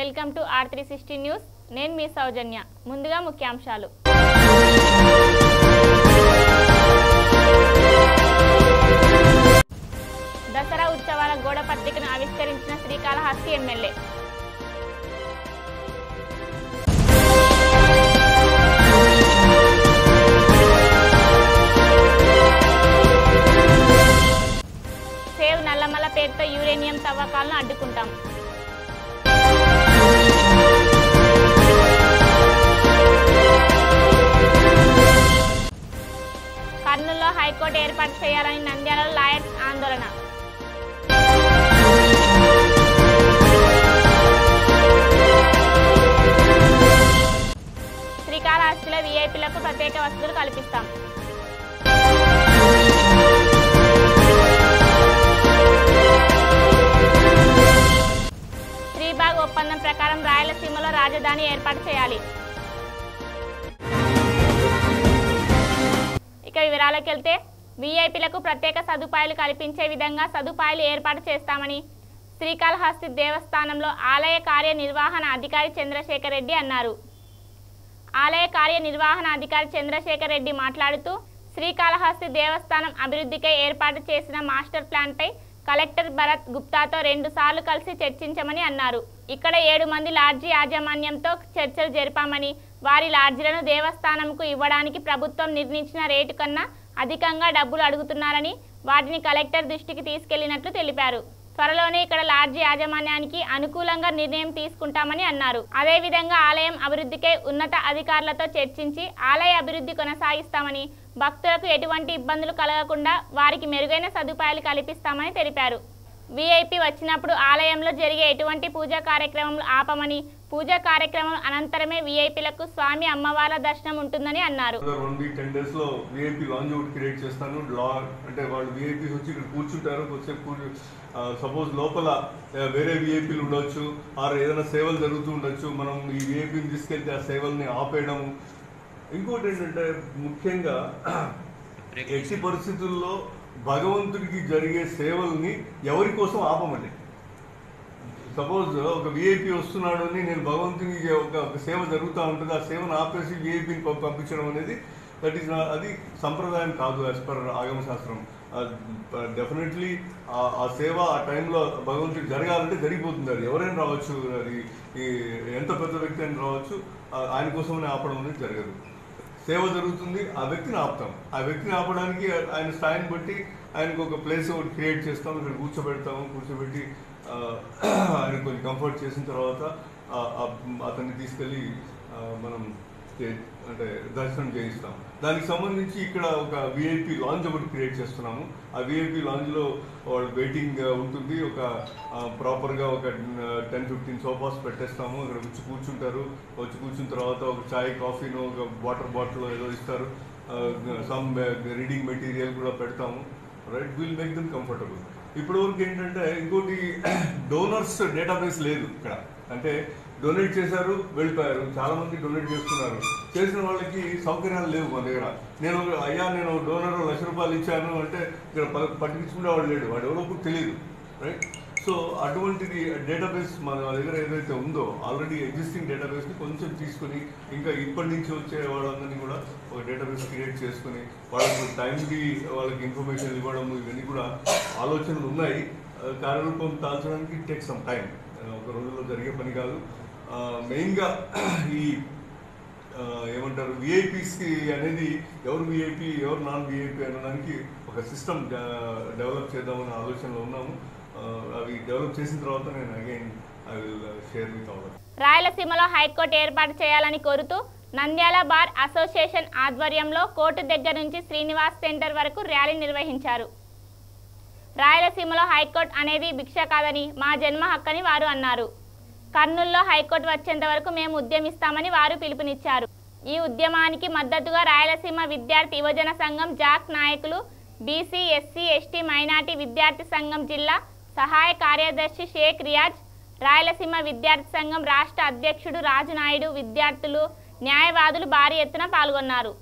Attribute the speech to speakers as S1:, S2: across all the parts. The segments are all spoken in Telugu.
S1: welcome to R three sixty news నేను మీ సౌజన్య ముందుగా ముఖ్యాంశాలు దసరా ఉత్సవాల గోడ పత్రికను ఆవిష్కరించిన శ్రీకాళహస్తి ఎమ్మెల్యే సేవ్ నల్లమల పేరుతో యురేనియం తవ్వకాలను అడ్డుకుంటాం కర్నూలులో హైకోర్టు ఏర్పాటు చేయాలని నంద్యాలలో లాయర్స్ ఆందోళన శ్రీకాళహస్తిలో వీఐపీలకు ప్రత్యేక వసతులు కల్పిస్తాం శ్రీబాగ్ ఒప్పందం ప్రకారం రాయలసీమలో రాజధాని ఏర్పాటు చేయాలి ఇక వివరాలకు వెళ్తే వీఐపీలకు ప్రత్యేక సదుపాయాలు కల్పించే విధంగా సదుపాయాలు ఏర్పాటు చేస్తామని శ్రీకాళహస్తి దేవస్థానంలో ఆలయ కార్యనిర్వహణ అధికారి చంద్రశేఖర్ రెడ్డి అన్నారు ఆలయ కార్యనిర్వహణ అధికారి చంద్రశేఖర్ రెడ్డి మాట్లాడుతూ శ్రీకాళహస్తి దేవస్థానం అభివృద్ధికై ఏర్పాటు చేసిన మాస్టర్ ప్లాన్పై కలెక్టర్ భరత్ గుప్తాతో రెండు సార్లు కలిసి చర్చించమని అన్నారు ఇక్కడ ఏడు మంది లాడ్జీ యాజమాన్యంతో చర్చలు జరిపామని వారి లాడ్జీలను దేవస్థానంకు ఇవ్వడానికి ప్రభుత్వం నిర్ణయించిన రేటు కన్నా అధికంగా డబ్బులు అడుగుతున్నారని వాటిని కలెక్టర్ దృష్టికి తీసుకెళ్లినట్లు తెలిపారు త్వరలోనే ఇక్కడ లాడ్జీ యాజమాన్యానికి అనుకూలంగా నిర్ణయం తీసుకుంటామని అన్నారు అదేవిధంగా ఆలయం అభివృద్ధికై ఉన్నత అధికారులతో చర్చించి ఆలయ అభివృద్ధి కొనసాగిస్తామని భక్తులకు ఎటువంటి ఇబ్బందులు కలగకుండా వారికి మెరుగైన సదుపాయాలు కల్పిస్తామని తెలిపారు వీఐపీ వచ్చినప్పుడు ఆలయంలో జరిగే ఎటువంటి పూజా కార్యక్రమాలు ఆపమని పూజా కార్యక్రమం అనంతరమే వీఐపీలకు స్వామి అమ్మవార్ల దర్శనం ఉంటుందని అన్నారు
S2: వన్ వీక్ టెన్ డేస్ లో విఐపి లాంజ్ ఒకటి క్రియేట్ చేస్తాను లా అంటే వాళ్ళు విఐపీస్ వచ్చి ఇక్కడ కూర్చుంటారు కొద్దిసేపు కూర్చు సపోజ్ లోపల ఆ, వేరే విఐపీలు ఉండొచ్చు ఆర్ ఏదైనా సేవలు జరుగుతూ ఉండొచ్చు మనం ఈ విఐపీని తీసుకెళ్తే ఆ సేవల్ని ఆపేయడం ఇంకోటి ఏంటంటే ముఖ్యంగా ఎట్టి పరిస్థితుల్లో భగవంతుడికి జరిగే సేవల్ని ఎవరి కోసం ఆపమండి సపోజ్ ఒక విఐపి వస్తున్నాడు అని నేను భగవంతునికి ఒక ఒక సేవ జరుగుతూ ఉంటుంది ఆ సేవను ఆపేసి విఐపిని పంపించడం అనేది దట్ ఈస్ అది సంప్రదాయం కాదు యాజ్ పర్ ఆగమ శాస్త్రం డెఫినెట్లీ ఆ సేవ ఆ టైంలో భగవంతుడికి జరగాలంటే జరిగిపోతుంది అది ఎవరైనా రావచ్చు అది ఈ ఎంత పెద్ద వ్యక్తి అయినా రావచ్చు ఆ- ఆయన కోసమని ఆపడం అనేది జరగదు సేవ జరుగుతుంది ఆ వ్యక్తిని ఆపుతాం ఆ వ్యక్తిని ఆపడానికి ఆయన స్థాయిని బట్టి ఆయనకు ఒక ప్లేస్ ఒకటి క్రియేట్ చేస్తాం ఇక్కడ కూర్చోబెడతాము కూర్చోబెట్టి ఆ, ఆయన కొంచెం కంఫర్ట్ చేసిన తర్వాత ఆ, ఆ, అతన్ని తీసుకెళ్ళి ఆ, మనం చే- అంటే దర్శనం చేయిస్తాం దానికి సంబంధించి ఇక్కడ ఒక విఐపి లాంజ్ ఒకటి క్రియేట్ చేస్తున్నాము ఆ విఐపి లాంజ్లో వాళ్ళు వెయిటింగ్ ఉంటుంది ఒక ప్రాపర్గా ఒక టెన్ ఫిఫ్టీన్ సోఫాస్ పెట్టేస్తాము అక్కడ వచ్చి కూర్చుంటారు వచ్చి కూర్చున్న తర్వాత ఒక చాయ్ కాఫీను ఒక వాటర్ బాటిల్ ఏదో ఇస్తారు సమ్ రీడింగ్ మెటీరియల్ కూడా పెడతాము right will make them comfortable ఇప్పటి వరకు ఏంటంటే ఇంకోటి డోనర్స్ డేటాబేస్ లేదు ఇక్కడ అంటే డొనేట్ చేశారు వెళ్ళిపోయారు చాలా మంది డొనేట్ చేస్తున్నారు చేసిన వాళ్ళకి సౌకర్యాలు లేవు మన దగ్గర నేను ఒక- అయ్యా నేను డోనర్ లక్ష రూపాయలు ఇచ్చాను అంటే ఇక్కడ ప- పట్టించుకునేవాడు లేడు వాడు ఎవరో కూడా తెలియదు రైట్ సో అటువంటిది డేటాబేస్ మన దగ్గర ఏదైతే ఉందో ఆల్రెడీ ఎగ్జిస్టింగ్ డేటాబేస్ని కొంచెం తీసుకొని ఇంకా ఇప్పటి నుంచి వచ్చే వాళ్ళందరినీ కూడా ఒక డేటాబేస్ క్రియేట్ చేసుకొని వాళ్ళకు టైంకి వాళ్ళకి ఇన్ఫర్మేషన్ ఇవ్వడం ఇవన్నీ కూడా ఆలోచనలు ఉన్నాయి ఆ, కార్యరూపం దాల్చడానికి టేక్ సమ్ టైం ఒక రోజుల్లో జరిగే పని కాదు మెయిన్గా ఈ ఆ, ఏమంటారు విఐపీస్కి అనేది ఎవరు విఐపి ఎవరు నాన్ విఐపి అనడానికి ఒక సిస్టమ్ డెవలప్ చేద్దామనే ఆలోచనలో ఉన్నాము ఆ, అవి డెవలప్ చేసిన తర్వాత నేను again I will share with our
S1: రాయలసీమలో హైకోర్టు ఏర్పాటు చేయాలని కోరుతూ నంద్యాల బార్ అసోసియేషన్ ఆధ్వర్యంలో కోర్టు దగ్గర నుంచి శ్రీనివాస్ సెంటర్ వరకు ర్యాలీ నిర్వహించారు రాయలసీమలో హైకోర్టు అనేది భిక్ష కాదని మా జన్మ హక్కని వారు అన్నారు కర్నూలులో హైకోర్టు వచ్చేంత వరకు మేము ఉద్యమిస్తామని వారు పిలుపునిచ్చారు ఈ ఉద్యమానికి మద్దతుగా రాయలసీమ విద్యార్థి యువజన సంఘం జాక్ నాయకులు బీసీ ఎస్సీ ఎస్టీ మైనార్టీ విద్యార్థి సంఘం జిల్లా సహాయ కార్యదర్శి షేక్ రియాజ్ రాయలసీమ విద్యార్థి సంఘం రాష్ట్ర అధ్యక్షుడు రాజు నాయుడు విద్యార్థులు న్యాయవాదులు భారీ ఎత్తున పాల్గొన్నారు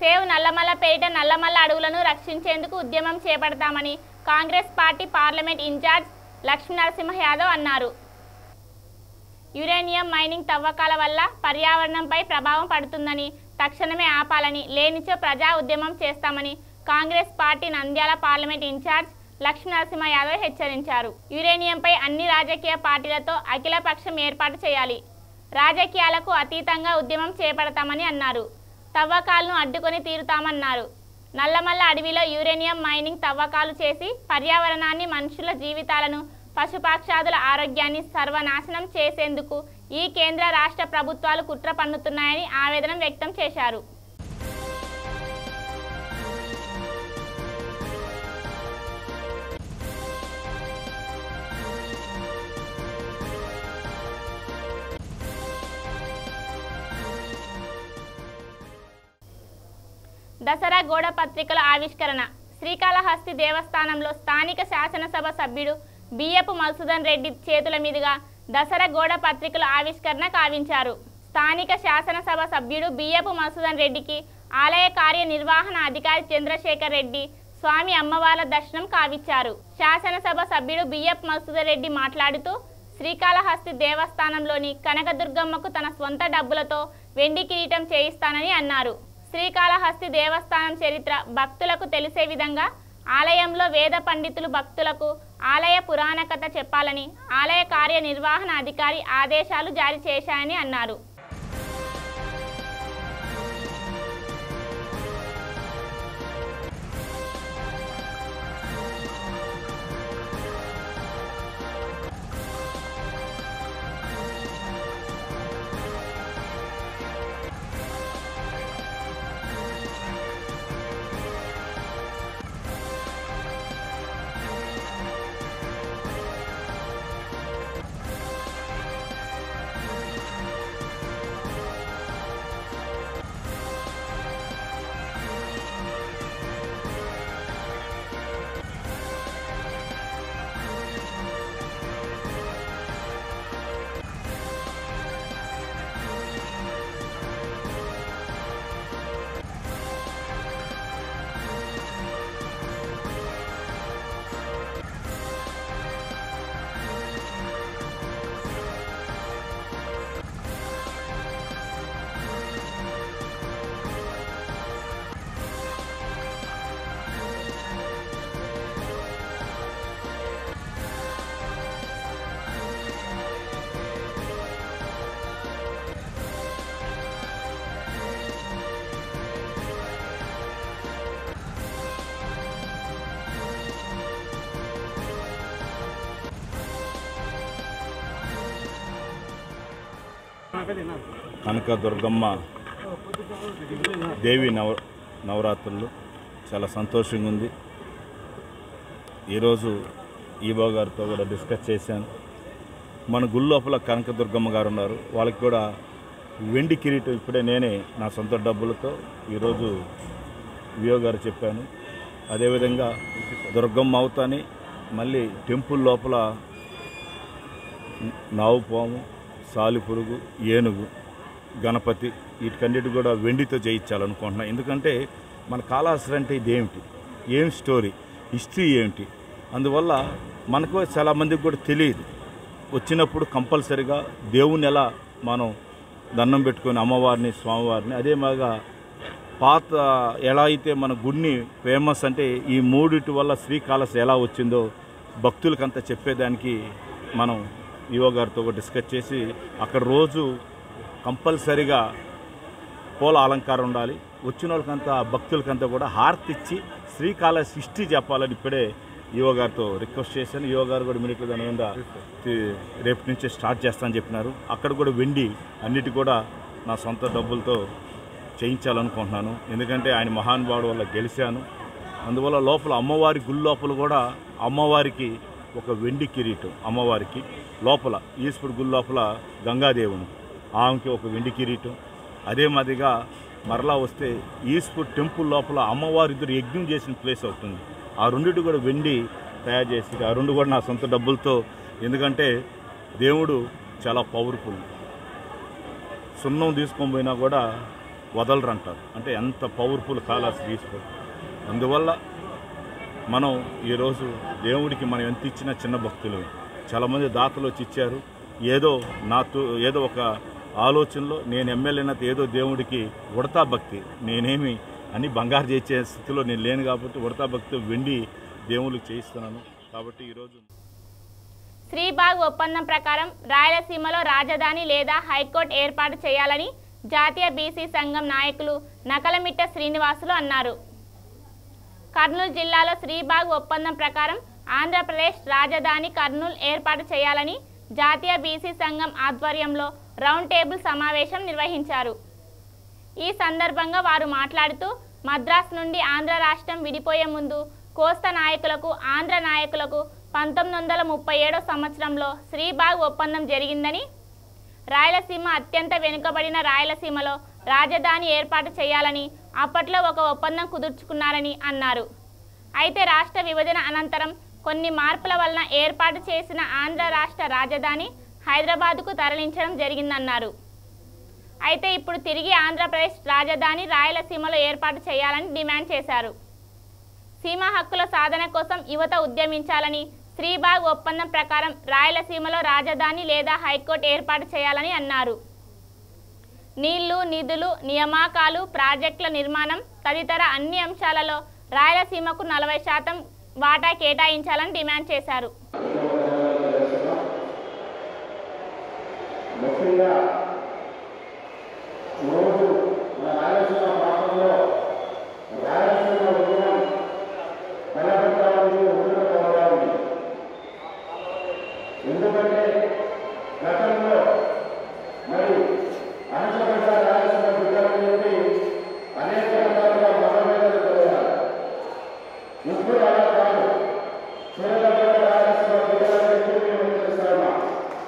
S1: సేవ్ నల్లమల్ల పేరిట నల్లమల్ల అడవులను రక్షించేందుకు ఉద్యమం చేపడతామని Congress party parliament incharge Lakshmi Narasimha Yadav అన్నారు యురేనియం మైనింగ్ తవ్వకాల వల్ల పర్యావరణంపై ప్రభావం పడుతుందని తక్షణమే ఆపాలని లేనిచో ప్రజా ఉద్యమం చేస్తామని Congress party Nandyal parliament incharge Lakshmi Narasimha Yadav హెచ్చరించారు యురేనియంపై అన్ని రాజకీయ పార్టీలతో అఖిలపక్షం ఏర్పాటు చేయాలి రాజకీయాలకు అతీతంగా ఉద్యమం చేపడతామని అన్నారు తవ్వకాలను అడ్డుకొని తీరుతామన్నారు నల్లమల్ల అడవిలో యురేనియం మైనింగ్ తవ్వకాలు చేసి పర్యావరణాన్ని మనుషుల జీవితాలను పశుపక్షాదుల ఆరోగ్యాన్ని సర్వనాశనం చేసేందుకు ఈ కేంద్ర రాష్ట్ర ప్రభుత్వాలు కుట్ర పన్నుతున్నాయని ఆవేదన వ్యక్తం చేశారు దసరా గోడ పత్రికల ఆవిష్కరణ శ్రీకాళహస్తి దేవస్థానంలో స్థానిక శాసనసభ సభ్యుడు బియ్యపు మధుసూదన్ రెడ్డి చేతుల మీదుగా దసరా గోడ పత్రికల ఆవిష్కరణ కావించారు స్థానిక శాసనసభ సభ్యుడు బియ్యపు మధుసూదన్ రెడ్డికి ఆలయ కార్యనిర్వహణ అధికారి చంద్రశేఖర్ రెడ్డి స్వామి అమ్మవార్ల దర్శనం కావిచ్చారు శాసనసభ సభ్యుడు బియ్యపు మధుసూదన్ రెడ్డి మాట్లాడుతూ శ్రీకాళహస్తి దేవస్థానంలోని కనకదుర్గమ్మకు తన స్వంత డబ్బులతో వెండి కిరీటం చేయిస్తానని అన్నారు శ్రీకాళహస్తి దేవస్థానం చరిత్ర భక్తులకు తెలిసే విధంగా ఆలయంలో వేద పండితులు భక్తులకు ఆలయ పురాణ కథ చెప్పాలని ఆలయ కార్యనిర్వహణ అధికారి ఆదేశాలు జారీ చేశాయని అన్నారు
S3: కనక దుర్గమ్మ దేవి నవ నవరాత్రులు చాలా సంతోషంగా ఉంది ఈరోజు ఈబో గారితో కూడా డిస్కస్ చేశాను మన గుడి లోపల కనక దుర్గమ్మ గారు ఉన్నారు వాళ్ళకి కూడా వెండి కిరీటం ఇప్పుడే నేనే నా సొంత డబ్బులతో ఈరోజు వియో గారు చెప్పాను అదేవిధంగా దుర్గమ్మ అవుతాని మళ్ళీ టెంపుల్ లోపల నావు పాము సాలిపురుగు ఏనుగు గణపతి వీటికన్నిటి కూడా వెండితో చేయించాలనుకుంటున్నాను ఎందుకంటే మన కాళహస్తి అంటే ఇదేమిటి ఏం స్టోరీ హిస్టరీ ఏమిటి అందువల్ల మనకు చాలా మందికి కూడా తెలియదు వచ్చినప్పుడు కంపల్సరిగా దేవుని ఎలా మనం దండం పెట్టుకొని అమ్మవారిని స్వామివారిని అదే మాగా పాత ఎలా అయితే మన గుడిని ఫేమస్ అంటే ఈ మూడిటి వల్ల శ్రీకాళహస్తి ఎలా వచ్చిందో భక్తులకంతా చెప్పేదానికి మనం ఈవో గారితో కూడా డిస్కస్ చేసి అక్కడ రోజు కంపల్సరిగా పూల అలంకారం ఉండాలి వచ్చిన వాళ్ళకంతా భక్తులకంతా కూడా హారతి ఇచ్చి శ్రీకాళహస్తి హిస్టరీ చెప్పాలని ఇప్పుడే ఈవో గారితో రిక్వెస్ట్ చేశాను ఈవో గారు కూడా మినిట్లో దాని మీద తి- రేపు నుంచే స్టార్ట్ చేస్తానని చెప్పినారు అక్కడ కూడా వెండి అన్నిటి కూడా నా సొంత డబ్బులతో చేయించాలనుకుంటున్నాను ఎందుకంటే ఆయన మహానుభావుడు వల్ల గెలిచాను అందువల్ల లోపల అమ్మవారి గుడి లోపల కూడా అమ్మవారికి ఒక వెండి కిరీటం అమ్మవారికి లోపల ఈశ్వరు గుడి లోపల గంగాదేవుని ఆమెకి ఒక వెండి కిరీటం అదే మాదిరిగా మరలా వస్తే ఈశ్వర్ టెంపుల్ లోపల అమ్మవారి ఇద్దరు యజ్ఞం చేసిన ప్లేస్ అవుతుంది ఆ రెండిటి కూడా వెండి తయారు చేసి ఆ రెండు కూడా నా సొంత డబ్బులతో ఎందుకంటే దేవుడు చాలా పవర్ఫుల్ సున్నం తీసుకొని పోయినా కూడా వదలరు అంటారు అంటే ఎంత పవర్ఫుల్ కాళహస్తి ఈశ్వరుడు అందువల్ల మనం ఈరోజు దేవుడికి మనం ఎంత ఇచ్చినా చిన్న భక్తులు చాలామంది దాతలు వచ్చి ఇచ్చారు ఏదో నాతో ఏదో ఒక ఆలోచనలో నేను ఎమ్మెల్యేనత ఏదో దేవుడికి ఉడతా భక్తి నేనేమి అని బంగారు చేసే స్థితిలో నేను లేను కాబట్టి ఉడతా భక్తి వెండి దేవుళ్ళకి చేయిస్తున్నాను కాబట్టి ఈరోజు
S1: శ్రీబాగ్ ఒప్పందం ప్రకారం రాయలసీమలో రాజధాని లేదా హైకోర్టు ఏర్పాటు చేయాలని జాతీయ బీసీ సంఘం నాయకులు నకలమిట్ట శ్రీనివాసులు అన్నారు కర్నూలు జిల్లాలో శ్రీబాగ్ ఒప్పందం ప్రకారం ఆంధ్రప్రదేశ్ రాజధాని కర్నూలు ఏర్పాటు చేయాలని జాతీయ బీసీ సంఘం ఆధ్వర్యంలో రౌండ్ టేబుల్ సమావేశం నిర్వహించారు ఈ సందర్భంగా వారు మాట్లాడుతూ మద్రాసు నుండి ఆంధ్ర రాష్ట్రం విడిపోయే ముందు కోస్తా నాయకులకు ఆంధ్ర నాయకులకు పంతొమ్మిది వందల ముప్పై ఏడో సంవత్సరంలో శ్రీబాగ్ ఒప్పందం జరిగిందని రాయలసీమ అత్యంత వెనుకబడిన రాయలసీమలో రాజధాని ఏర్పాటు చేయాలని అప్పట్లో ఒక ఒప్పందం కుదుర్చుకున్నారని అన్నారు అయితే రాష్ట్ర విభజన అనంతరం కొన్ని మార్పుల వలన ఏర్పాటు చేసిన ఆంధ్ర రాష్ట్ర రాజధాని హైదరాబాదుకు తరలించడం జరిగిందన్నారు అయితే ఇప్పుడు తిరిగి ఆంధ్రప్రదేశ్ రాజధాని రాయలసీమలో ఏర్పాటు చేయాలని డిమాండ్ చేశారు సీమ హక్కుల సాధన కోసం యువత ఉద్యమించాలని శ్రీబాగ్ ఒప్పందం ప్రకారం రాయలసీమలో రాజధాని లేదా హైకోర్టు ఏర్పాటు చేయాలని అన్నారు నీళ్లు నిధులు నియామకాలు ప్రాజెక్టుల నిర్మాణం తదితర అన్ని అంశాలలో రాయలసీమకు నలభై శాతం వాటా కేటాయించాలని డిమాండ్ చేశారు
S4: ముఖ్యంగా ఈరోజు మన రాయలసీమ ప్రాంతంలో రాయలసీమ ఉద్యమం బలపడటానికి ఉండకపోవడానికి ఎందుకంటే గతంలో మరి అణచబడ్డ రాయలసీమ బిడ్డల నుండి అనేక రకాలుగా మతభేదాలు కలిగారు ఇప్పుడు అలా కాదు చిరగబడ్డ రాయలసీమ బిడ్డల నుండి మేము చేస్తున్నాం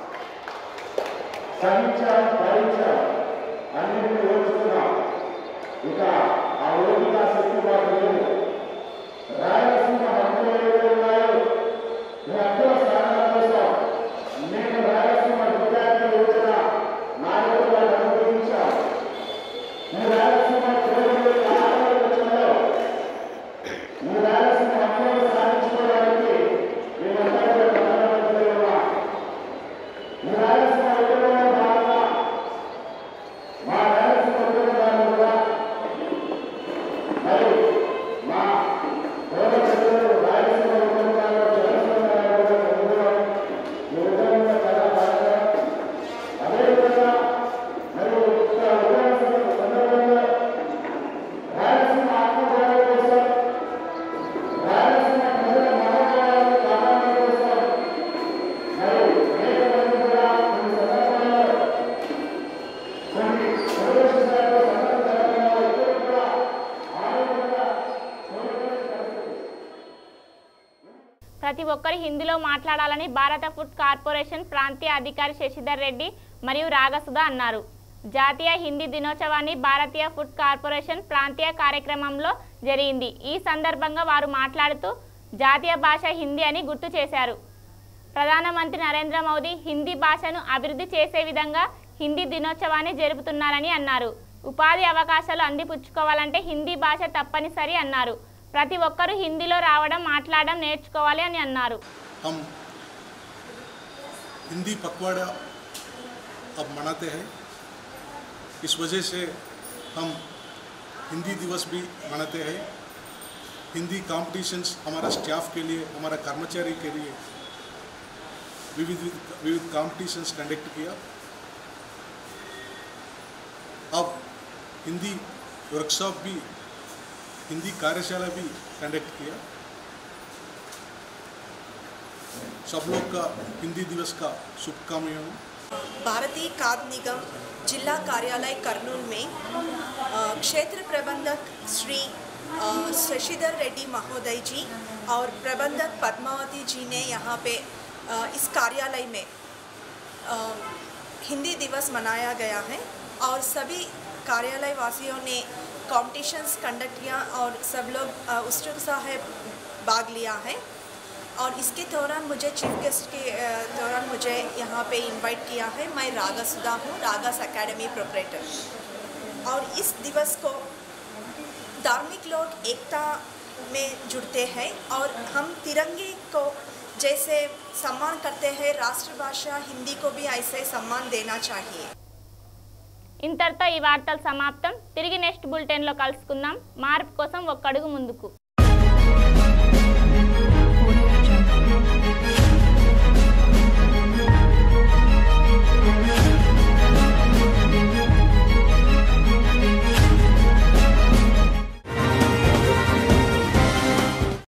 S4: సహించాం భరించాం అన్నింటినీ ఓర్చుకున్నాం ఇక ఆ ఓపిక శక్తి మాకు లేదు రాయలసీమ హక్కులు ఏవైతే ఉన్నాయో ఈ హక్కుల సాధన కోసం నేను రాయలసీమ విద్యార్థి యోజన నాయకులుగా అనుభవించాం ఈ రాయలసీమ చివరి ఆరు లక్షల్లో ఈ రాయలసీమ హక్కులను సాధించుకోవడానికి మేమంతా కూడా ప్రధానమంత్రి ఉన్నాం ఈ రాయలసీమ ఉద్యమంలో భాగంగా మా రాయలసీమ ఉద్యమకారులు కూడా మరి మా గౌరవసభ్యులు రాయలసీమ ఉద్యమకారులు జనసేన కూడా పొందడం ఈ ఉద్యమంలో చాలా బాగా అదేవిధంగా మరి ఇక్కడ ఉద్యమ సందర్భంలో రాయలసీమ ఆత్మగౌరవం కోసం రాయలసీమ ప్రజల మనోభావాలను కాపాడడం కోసం మరి అనేక మంది కూడా కొన్ని సందర్భాల్లో కొన్ని ప్రవేశించారు సందర్భంలో ఇద్దరు కూడా ఆరోగ్యంగా కోలుకునే పరిస్థితి
S1: ప్రతి ఒక్కరు హిందీలో మాట్లాడాలని భారత ఫుడ్ కార్పొరేషన్ ప్రాంతీయ అధికారి శశిధర్ రెడ్డి మరియు రాగసుధ అన్నారు జాతీయ హిందీ దినోత్సవాన్ని భారతీయ ఫుడ్ కార్పొరేషన్ ప్రాంతీయ కార్యక్రమంలో జరిగింది ఈ సందర్భంగా వారు మాట్లాడుతూ జాతీయ భాష హిందీ అని గుర్తు చేశారు ప్రధానమంత్రి నరేంద్ర మోదీ హిందీ భాషను అభివృద్ధి చేసే విధంగా హిందీ దినోత్సవాన్ని జరుపుతున్నారని అన్నారు ఉపాధి అవకాశాలు అందిపుచ్చుకోవాలంటే హిందీ భాష తప్పనిసరి అన్నారు ప్రతి ఒక్కరూ హిందీలో రావడం మాట్లాడడం నేర్చుకోవాలి అని అన్నారు
S5: हम हिंदी पखवाड़ा अब मनाते हैं इस वजह से हम हिंदी दिवस भी मनाते हैं हिंदी कॉम्पिटिशन्स हमारा स्टाफ के लिए हमारा कर्मचारी के लिए विविध विविध कॉम्पिटिशन्स कंडक्ट किया अब हिंदी वर्कशॉप भी हिंदी कार्यशाला भी कंडक्ट किया सब लोग का हिंदी दिवस का शुभकामनाएं
S6: भारतीय खाद्य निगम जिला कार्यालय कर्नूल में अ, क्षेत्र प्रबंधक श्री अ, शशिधर रेड्डी महोदय जी और प्रबंधक पद्मावती जी ने यहाँ पे अ, इस कार्यालय में अ, हिंदी दिवस मनाया गया है और सभी कार्यालय वासियों ने कॉम्पिटिशन्स कंडक्ट किया और सब लोग अ, उत्सुक सा है भाग लिया है और इसके दौरान मुझे चीफ गेस्ट के अ, दौरान मुझे यहाँ पे इनवाइट किया है मैं रागा सुधा हूँ रागास एकेडमी प्रोपरेटर और इस दिवस को धार्मिक लोग एकता में जुड़ते हैं और हम तिरंगे को जैसे सम्मान करते हैं राष्ट्रभाषा हिंदी को भी ऐसे सम्मान देना चाहिए
S1: ఇంతటితో ఈ వార్తలు సమాప్తం తిరిగి నెక్స్ట్ బులెటిన్లో కలుసుకుందాం మార్పు కోసం ఒక్క అడుగు ముందుకు